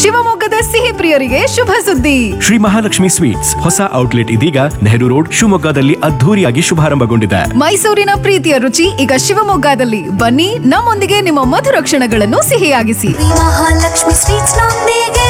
ಶಿವಮೊಗ್ಗದ ಸಿಹಿ ಪ್ರಿಯರಿಗೆ ಶುಭ ಸುದ್ದಿ ಶ್ರೀ ಮಹಾಲಕ್ಷ್ಮಿ ಸ್ವೀಟ್ಸ್ ಹೊಸ ಔಟ್ಲೆಟ್ ಇದೀಗ ನೆಹರು ರೋಡ್ ಶಿವಮೊಗ್ಗದಲ್ಲಿ ಅದ್ಧೂರಿಯಾಗಿ ಶುಭಾರಂಭಗೊಂಡಿದೆ ಮೈಸೂರಿನ ಪ್ರೀತಿಯ ರುಚಿ ಈಗ ಶಿವಮೊಗ್ಗದಲ್ಲಿ ಬನ್ನಿ ನಮ್ಮೊಂದಿಗೆ ನಿಮ್ಮ ಮಧುರ ಕ್ಷಣಗಳನ್ನು ಸಿಹಿಯಾಗಿಸಿ ಮಹಾಲಕ್ಷ್ಮಿ ಸ್ವೀಟ್ಸ್ ನೊಂದಿಗೆ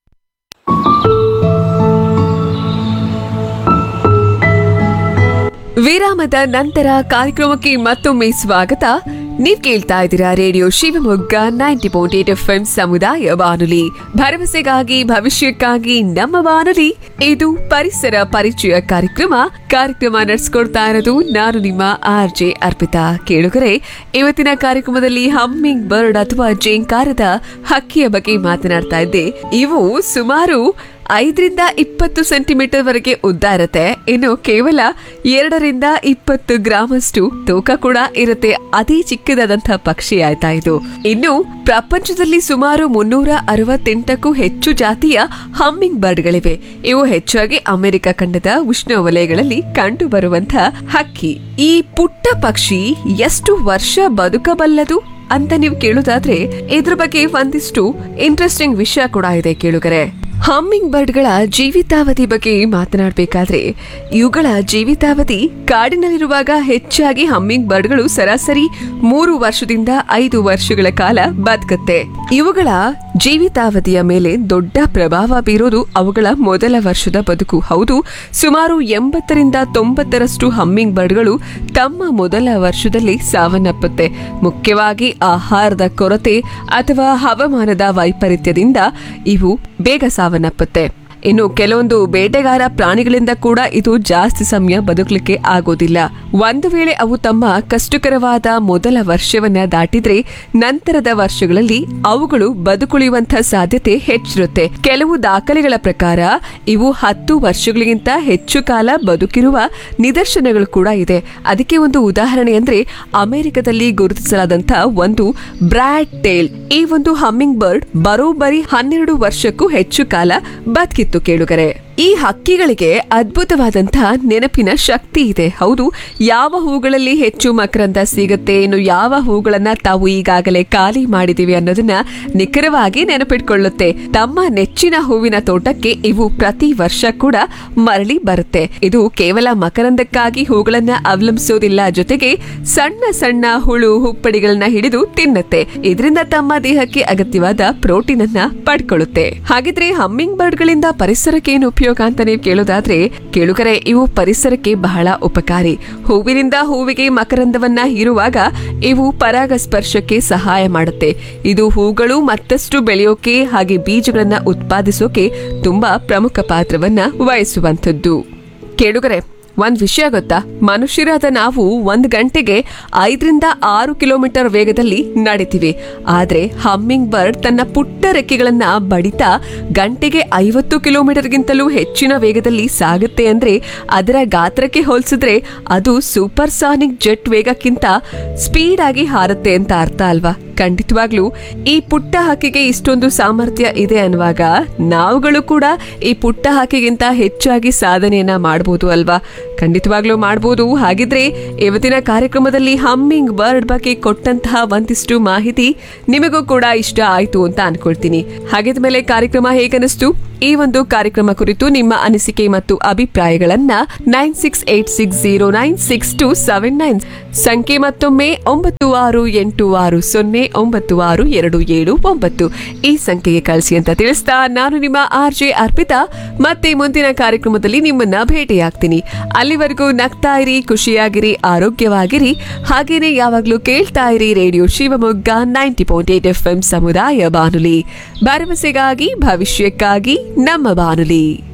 ವಿರಾಮದ ನಂತರ ಕಾರ್ಯಕ್ರಮಕ್ಕೆ ಮತ್ತೊಮ್ಮೆ ಸ್ವಾಗತ ನೀವ್ ಕೇಳ್ತಾ ಇದ್ದೀರಾ radio Shivamogga ninety point eight F M ಸಮುದಾಯ ಬಾನುಲಿ ಭರವಸೆಗಾಗಿ ಭವಿಷ್ಯಕ್ಕಾಗಿ ನಮ್ಮ ಬಾನುಲಿ ಇದು ಪರಿಸರ ಪರಿಚಯ ಕಾರ್ಯಕ್ರಮ ಕಾರ್ಯಕ್ರಮ ನಡೆಸ್ಕೊಡ್ತಾ ಇರೋದು ನಾನು ನಿಮ್ಮ ಆರ್ ಜೆ ಅರ್ಪಿತಾ ಕೇಳುಗರೆ ಇವತ್ತಿನ ಕಾರ್ಯಕ್ರಮದಲ್ಲಿ ಹಮ್ಮಿಂಗ್ ಬರ್ಡ್ ಅಥವಾ ಜೇಂಕಾರದ ಹಕ್ಕಿಯ ಬಗ್ಗೆ ಮಾತನಾಡ್ತಾ ಇದ್ದೆ ಇವು ಸುಮಾರು ಐದರಿಂದ ಇಪ್ಪತ್ತು ಸೆಂಟಿಮೀಟರ್ ವರೆಗೆ ಉದ್ದ ಇರುತ್ತೆ ಇನ್ನು ಕೇವಲ ಎರಡರಿಂದ ಇಪ್ಪತ್ತು ಗ್ರಾಮಷ್ಟು ತೂಕ ಕೂಡ ಇರುತ್ತೆ ಅತಿ ಚಿಕ್ಕದಾದಂತಹ ಪಕ್ಷಿ ಆಯ್ತಾ ಇದು ಇನ್ನು ಪ್ರಪಂಚದಲ್ಲಿ ಸುಮಾರು ಮುನ್ನೂರ ಅರವತ್ತೆಂಟಕ್ಕೂ ಹೆಚ್ಚು ಜಾತಿಯ ಹಮ್ಮಿಂಗ್ ಬರ್ಡ್ಗಳಿವೆ ಇವು ಹೆಚ್ಚಾಗಿ ಅಮೆರಿಕ ಖಂಡದ ಉಷ್ಣವಲಯಗಳಲ್ಲಿ ಕಂಡು ಬರುವಂತಹ ಹಕ್ಕಿ ಈ ಪುಟ್ಟ ಪಕ್ಷಿ ಎಷ್ಟು ವರ್ಷ ಬದುಕಬಲ್ಲದು ಅಂತ ನೀವು ಕೇಳುದಾದ್ರೆ ಇದ್ರ ಬಗ್ಗೆ ಒಂದಿಷ್ಟು ಇಂಟ್ರೆಸ್ಟಿಂಗ್ ವಿಷಯ ಕೂಡ ಇದೆ ಕೇಳುಗರೆ ಹಮ್ಮಿಂಗ್ ಬರ್ಡ್ಗಳ ಜೀವಿತಾವಧಿ ಬಗ್ಗೆ ಮಾತನಾಡಬೇಕಾದ್ರೆ ಇವುಗಳ ಜೀವಿತಾವಧಿ ಕಾಡಿನಲ್ಲಿರುವಾಗ ಹೆಚ್ಚಾಗಿ ಹಮ್ಮಿಂಗ್ ಬರ್ಡ್ಗಳು ಸರಾಸರಿ ಮೂರು ವರ್ಷದಿಂದ ಐದು ವರ್ಷಗಳ ಕಾಲ ಬದುಕುತ್ತೆ ಇವುಗಳ ಜೀವಿತಾವಧಿಯ ಮೇಲೆ ದೊಡ್ಡ ಪ್ರಭಾವ ಬೀರೋದು ಅವುಗಳ ಮೊದಲ ವರ್ಷದ ಬದುಕು ಹೌದು ಸುಮಾರು ಎಂಬತ್ತರಿಂದ ತೊಂಬತ್ತರಷ್ಟು ಹಮ್ಮಿಂಗ್ ಬರ್ಡ್ಗಳು ತಮ್ಮ ಮೊದಲ ವರ್ಷದಲ್ಲಿ ಸಾವನ್ನಪ್ಪುತ್ತೆ ಮುಖ್ಯವಾಗಿ ಆಹಾರದ ಕೊರತೆ ಅಥವಾ ಹವಾಮಾನದ ವೈಪರೀತ್ಯದಿಂದ ಇವು ಬೇಗ ಸಾವನ್ನಪ್ಪುತ್ತೆ ಇನ್ನು ಕೆಲವೊಂದು ಬೇಟೆಗಾರ ಪ್ರಾಣಿಗಳಿಂದ ಕೂಡ ಇದು ಜಾಸ್ತಿ ಸಮಯ ಬದುಕಲಿಕ್ಕೆ ಆಗೋದಿಲ್ಲ ಒಂದು ವೇಳೆ ಅವು ತಮ್ಮ ಕಷ್ಟಕರವಾದ ಮೊದಲ ವರ್ಷವನ್ನ ದಾಟಿದ್ರೆ ನಂತರದ ವರ್ಷಗಳಲ್ಲಿ ಅವುಗಳು ಬದುಕುಳಿಯುವಂತಹ ಸಾಧ್ಯತೆ ಹೆಚ್ಚಿರುತ್ತೆ ಕೆಲವು ದಾಖಲೆಗಳ ಪ್ರಕಾರ ಇವು ಹತ್ತು ವರ್ಷಗಳಿಗಿಂತ ಹೆಚ್ಚು ಕಾಲ ಬದುಕಿರುವ ನಿದರ್ಶನಗಳು ಕೂಡ ಇದೆ ಅದಕ್ಕೆ ಒಂದು ಉದಾಹರಣೆ ಅಂದ್ರೆ ಅಮೆರಿಕದಲ್ಲಿ ಗುರುತಿಸಲಾದಂತಹ ಒಂದು ಬ್ರಾಡ್ ಟೇಲ್ ಈ ಒಂದು ಹಮ್ಮಿಂಗ್ ಬರ್ಡ್ ಬರೋಬ್ಬರಿ ಹನ್ನೆರಡು ವರ್ಷಕ್ಕೂ ಹೆಚ್ಚು ಕಾಲ ಬದುಕಿತ್ತು ಕೇಳುಗರೆ ಈ ಹಕ್ಕಿಗಳಿಗೆ ಅದ್ಭುತವಾದಂತಹ ನೆನಪಿನ ಶಕ್ತಿ ಇದೆ ಹೌದು ಯಾವ ಹೂಗಳಲ್ಲಿ ಹೆಚ್ಚು ಮಕರಂದ ಸಿಗುತ್ತೆ ಇನ್ನು ಯಾವ ಹೂಗಳನ್ನ ತಾವು ಈಗಾಗಲೇ ಖಾಲಿ ಮಾಡಿದೀವಿ ಅನ್ನೋದನ್ನ ನಿಖರವಾಗಿ ನೆನಪಿಟ್ಕೊಳ್ಳುತ್ತೆ ತಮ್ಮ ನೆಚ್ಚಿನ ಹೂವಿನ ತೋಟಕ್ಕೆ ಇವು ಪ್ರತಿ ವರ್ಷ ಕೂಡ ಮರಳಿ ಬರುತ್ತೆ ಇದು ಕೇವಲ ಮಕರಂದಕ್ಕಾಗಿ ಹೂಗಳನ್ನ ಅವಲಂಬಿಸೋದಿಲ್ಲ ಜೊತೆಗೆ ಸಣ್ಣ ಸಣ್ಣ ಹುಳು ಹುಪ್ಪಡಿಗಳನ್ನ ಹಿಡಿದು ತಿನ್ನುತ್ತೆ ಇದರಿಂದ ತಮ್ಮ ದೇಹಕ್ಕೆ ಅಗತ್ಯವಾದ ಪ್ರೋಟೀನ್ ಅನ್ನ ಪಡ್ಕೊಳ್ಳುತ್ತೆ ಹಾಗಿದ್ರೆ ಹಮ್ಮಿಂಗ್ ಬರ್ಡ್ಗಳಿಂದ ಪರಿಸರಕ್ಕೆ ಏನು ಉಪಯೋಗ ಅಂತ ನೀವು ಕೇಳೋದಾದ್ರೆ ಕೇಳುಗರೆ ಇವು ಪರಿಸರಕ್ಕೆ ಬಹಳ ಉಪಕಾರಿ ಹೂವಿನಿಂದ ಹೂವಿಗೆ ಮಕರಂದವನ್ನ ಹೀರುವಾಗ ಇವು ಪರಾಗಸ್ಪರ್ಶಕ್ಕೆ ಸಹಾಯ ಮಾಡುತ್ತೆ ಇದು ಹೂಗಳು ಮತ್ತಷ್ಟು ಬೆಳೆಯೋಕೆ ಹಾಗೆ ಬೀಜಗಳನ್ನ ಉತ್ಪಾದಿಸೋಕೆ ತುಂಬಾ ಪ್ರಮುಖ ಪಾತ್ರವನ್ನ ವಹಿಸುವಂಥದ್ದು ಕೇಳುಗರೆ ಒಂದ್ ವಿಷಯ ಗೊತ್ತಾ ಮನುಷ್ಯರಾದ ನಾವು ಒಂದ್ ಗಂಟೆಗೆ ಐದರಿಂದ ಆರು ಕಿಲೋಮೀಟರ್ ವೇಗದಲ್ಲಿ ನಡಿತೀವಿ ಆದ್ರೆ ಹಮ್ಮಿಂಗ್ ಬರ್ಡ್ ತನ್ನ ಪುಟ್ಟ ರೆಕ್ಕೆಗಳನ್ನ ಬಡಿತಾ ಗಂಟೆಗೆ ಐವತ್ತು ಕಿಲೋಮೀಟರ್ಗಿಂತಲೂ ಹೆಚ್ಚಿನ ವೇಗದಲ್ಲಿ ಸಾಗುತ್ತೆ ಅಂದ್ರೆ ಅದರ ಗಾತ್ರಕ್ಕೆ ಹೋಲಿಸಿದ್ರೆ ಅದು ಸೂಪರ್ ಸಾನಿಕ್ ಜೆಟ್ ವೇಗಕ್ಕಿಂತ ಸ್ಪೀಡ್ ಆಗಿ ಹಾರುತ್ತೆ ಅಂತ ಅರ್ಥ ಅಲ್ವಾ ಖಂಡಿತವಾಗ್ಲೂ ಈ ಪುಟ್ಟ ಹಕ್ಕಿಗೆ ಇಷ್ಟೊಂದು ಸಾಮರ್ಥ್ಯ ಇದೆ ಅನ್ನುವಾಗ ನಾವುಗಳು ಕೂಡ ಈ ಪುಟ್ಟ ಹಕ್ಕಿಗಿಂತ ಹೆಚ್ಚಾಗಿ ಸಾಧನೆಯನ್ನ ಮಾಡ್ಬೋದು ಅಲ್ವಾ ಖಂಡಿತವಾಗ್ಲೂ ಮಾಡ್ಬೋದು ಹಾಗಿದ್ರೆ ಇವತ್ತಿನ ಕಾರ್ಯಕ್ರಮದಲ್ಲಿ ಹಮ್ಮಿಂಗ್ ಬರ್ಡ್ ಬಗ್ಗೆ ಕೊಟ್ಟಂತಹ ಒಂದಿಷ್ಟು ಮಾಹಿತಿ ನಿಮಗೂ ಕೂಡ ಇಷ್ಟ ಆಯ್ತು ಅಂತ ಅನ್ಕೊಳ್ತೀನಿ ಹಾಗಿದ್ಮೇಲೆ ಕಾರ್ಯಕ್ರಮ ಹೇಗನಿಸ್ತು ಈ ಒಂದು ಕಾರ್ಯಕ್ರಮ ಕುರಿತು ನಿಮ್ಮ ಅನಿಸಿಕೆ ಮತ್ತು ಅಭಿಪ್ರಾಯಗಳನ್ನ nine six eight six zero nine six two seven nine ಸಂಖ್ಯೆ ಮತ್ತೊಮ್ಮೆ ಒಂಬತ್ತು ಆರು ಎಂಟು ಆರು ಸೊನ್ನೆ ಒಂಬತ್ತು ಆರು ಎರಡು ಏಳು ಒಂಬತ್ತು ಈ ಸಂಖ್ಯೆಗೆ ಕಳಿಸಿ ಅಂತ ತಿಳಿಸ್ತಾ ನಾನು ನಿಮ್ಮ ಆರ್ ಜೆ ಅರ್ಪಿತಾ ಮತ್ತೆ ಮುಂದಿನ ಕಾರ್ಯಕ್ರಮದಲ್ಲಿ ನಿಮ್ಮನ್ನ ಭೇಟಿಯಾಗ್ತೀನಿ ಅಲ್ಲಿವರೆಗೂ ನಗ್ತಾ ಇರಿ ಖುಷಿಯಾಗಿರಿ ಆರೋಗ್ಯವಾಗಿರಿ ಹಾಗೇನೆ ಯಾವಾಗ್ಲೂ ಕೇಳ್ತಾ ಇರಿ radio Shivamogga ninety point eight F M ಸಮುದಾಯ ಬಾನುಲಿ ಭರವಸೆಗಾಗಿ ಭವಿಷ್ಯಕ್ಕಾಗಿ ನಮ್ಮ ಬಾನುಲಿ